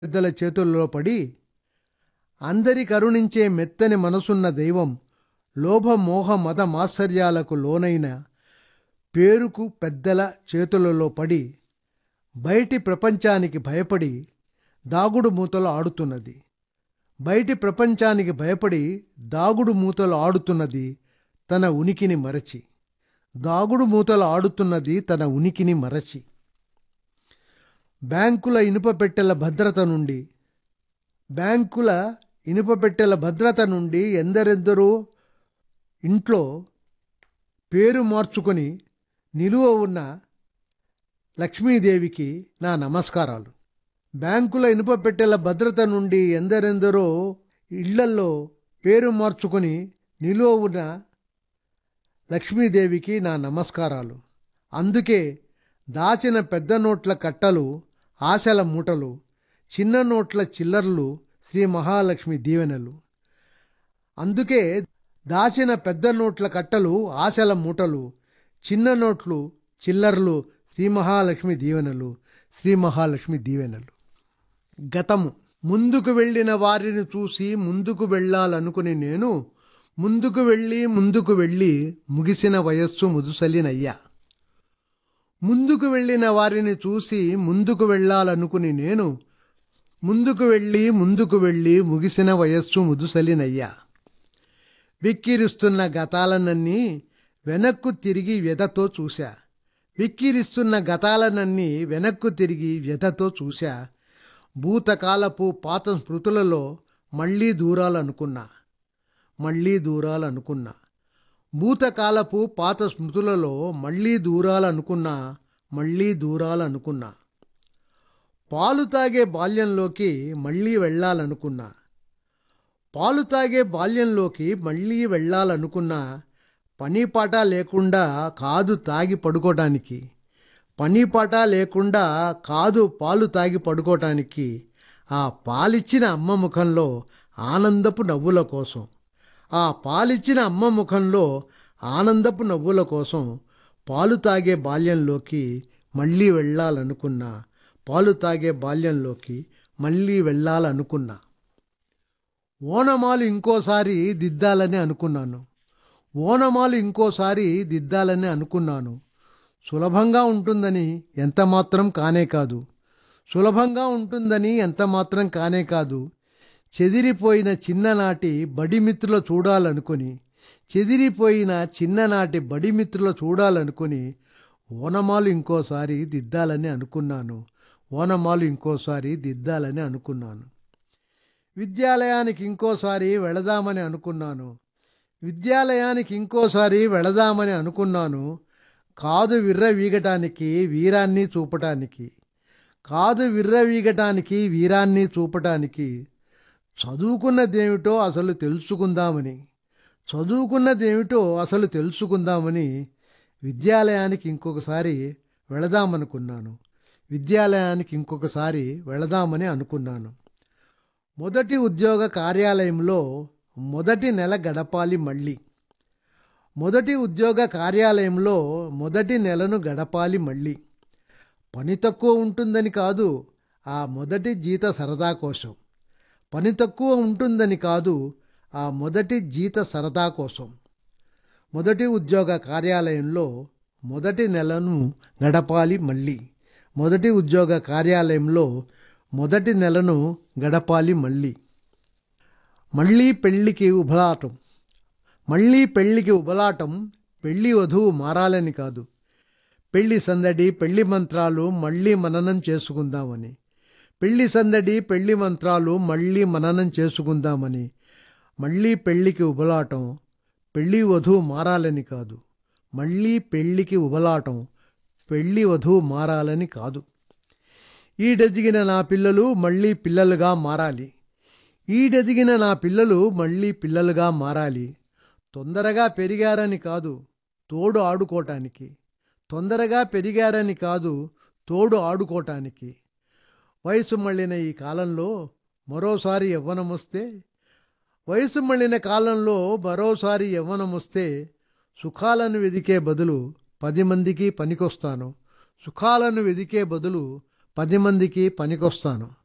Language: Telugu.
పెద్దల చేతుల్లో పడి అందరి కరుణించే మెత్తని మనసున్న దైవం లోభ మోహ మద మాత్సర్యాలకు లోనైన పేరుకు పెద్దల చేతులలో పడి బయటి ప్రపంచానికి భయపడి దాగుడు మూతలు ఆడుతున్నది బయటి ప్రపంచానికి భయపడి దాగుడు మూతలు ఆడుతున్నది తన ఉనికిని మరచి దాగుడు మూతలు ఆడుతున్నది తన ఉనికిని మరచి బ్యాంకుల ఇనుప పెట్టెల భద్రత నుండి బ్యాంకుల ఇనుప పెట్టెల భద్రత నుండి ఎందరెందరో ఇంట్లో పేరు మార్చుకొని నిలువ ఉన్న లక్ష్మీదేవికి నా నమస్కారాలు బ్యాంకుల ఇనుప పెట్టెల భద్రత నుండి ఎందరెందరో ఇళ్లల్లో పేరు మార్చుకొని నిలువ ఉన్న లక్ష్మీదేవికి నా నమస్కారాలు అందుకే దాచిన పెద్ద నోట్ల కట్టలు ఆశల మూటలు చిన్న నోట్ల చిల్లర్లు శ్రీ మహాలక్ష్మి దీవెనలు అందుకే దాచిన పెద్ద నోట్ల కట్టలు ఆశల మూటలు చిన్న నోట్లు చిల్లర్లు శ్రీ మహాలక్ష్మి దీవెనలు శ్రీ మహాలక్ష్మి దీవెనలు గతము ముందుకు వెళ్ళిన వారిని చూసి ముందుకు వెళ్ళాలనుకుని నేను ముందుకు వెళ్ళి ముందుకు వెళ్ళి ముగిసిన వయస్సు ముదుసలినయ్యా ముందుకు వెళ్ళిన వారిని చూసి ముందుకు వెళ్ళాలనుకుని నేను ముందుకు వెళ్ళి ముందుకు వెళ్ళి ముగిసిన వయస్సు ముదుసలినయ్యా విక్కిరిస్తున్న గతాలనన్నీ వెనక్కు తిరిగి వ్యధతో చూశా విక్కిరిస్తున్న గతాలనన్నీ వెనక్కు తిరిగి వ్యధతో చూశా భూతకాలపు పాత స్మృతులలో మళ్ళీ దూరాలనుకున్నా మళ్ళీ దూరాలనుకున్నా భూతకాలపు పాత స్మృతులలో మళ్ళీ దూరాలనుకున్నా మళ్ళీ దూరాలనుకున్నా పాలు తాగే బాల్యంలోకి మళ్ళీ వెళ్ళాలనుకున్నా పాలు తాగే బాల్యంలోకి మళ్ళీ వెళ్ళాలనుకున్నా పని పాట లేకుండా కాదు తాగి పడుకోవటానికి పని పాట లేకుండా కాదు పాలు తాగి పడుకోవటానికి ఆ పాలిచ్చిన అమ్మ ముఖంలో ఆనందపు నవ్వుల కోసం ఆ పాలిచ్చిన అమ్మ ముఖంలో ఆనందపు నవ్వుల కోసం పాలు తాగే బాల్యంలోకి మళ్ళీ వెళ్ళాలనుకున్నా పాలు తాగే బాల్యంలోకి మళ్ళీ వెళ్ళాలనుకున్నా ఓనమాలు ఇంకోసారి దిద్దాలని అనుకున్నాను ఓనమాలు ఇంకోసారి దిద్దాలని అనుకున్నాను సులభంగా ఉంటుందని ఎంత మాత్రం కానే కాదు సులభంగా ఉంటుందని ఎంత మాత్రం కానే కాదు చెదిరిపోయిన చిన్ననాటి బడిమిత్రుల చూడాలనుకుని చెదిరిపోయిన చిన్ననాటి బడిమిత్రుల చూడాలనుకుని ఓనమాలు ఇంకోసారి దిద్దాలని అనుకున్నాను ఓనమాలు ఇంకోసారి దిద్దాలని అనుకున్నాను విద్యాలయానికి ఇంకోసారి వెళదామని అనుకున్నాను విద్యాలయానికి ఇంకోసారి వెళదామని అనుకున్నాను కాదు విర్రవీగటానికి వీరాన్ని చూపటానికి కాదు విర్రవీగటానికి వీరాన్ని చూపటానికి చదువుకున్నదేమిటో అసలు తెలుసుకుందామని చదువుకున్నదేమిటో అసలు తెలుసుకుందామని విద్యాలయానికి ఇంకొకసారి వెళదామనుకున్నాను విద్యాలయానికి ఇంకొకసారి వెళదామని అనుకున్నాను మొదటి ఉద్యోగ కార్యాలయంలో మొదటి నెల గడపాలి మళ్ళీ మొదటి ఉద్యోగ కార్యాలయంలో మొదటి నెలను గడపాలి మళ్ళీ పని తక్కువ ఉంటుందని కాదు ఆ మొదటి జీత సరదా కోసం పని తక్కువ ఉంటుందని కాదు ఆ మొదటి జీత సరదా కోసం మొదటి ఉద్యోగ కార్యాలయంలో మొదటి నెలను గడపాలి మళ్ళీ మొదటి ఉద్యోగ కార్యాలయంలో మొదటి నెలను గడపాలి మళ్ళీ మళ్ళీ పెళ్ళికి ఉబలాటం మళ్ళీ పెళ్ళికి ఉబలాటం పెళ్లి వధువు మారాలని కాదు పెళ్లి సందడి పెళ్లి మంత్రాలు మళ్ళీ మననం చేసుకుందామని పెళ్లి సందడి పెళ్లి మంత్రాలు మళ్ళీ మననం చేసుకుందామని మళ్ళీ పెళ్లికి ఉబలాటం పెళ్లి వధువు మారాలని కాదు మళ్ళీ పెళ్లికి ఉబలాటం పెళ్లి వధువు మారాలని కాదు ఈడెదిగిన నా పిల్లలు మళ్ళీ పిల్లలుగా మారాలి ఈడెదిగిన నా పిల్లలు మళ్ళీ పిల్లలుగా మారాలి తొందరగా పెరిగారని కాదు తోడు ఆడుకోవటానికి తొందరగా పెరిగారని కాదు తోడు ఆడుకోవటానికి వయసు మళ్ళిన ఈ కాలంలో మరోసారి యవ్వనం వస్తే వయసు మళ్ళిన కాలంలో మరోసారి యవ్వనం వస్తే సుఖాలను వెదికే బదులు పది మందికి పనికొస్తాను సుఖాలను వెదికే బదులు పది మందికి పనికొస్తాను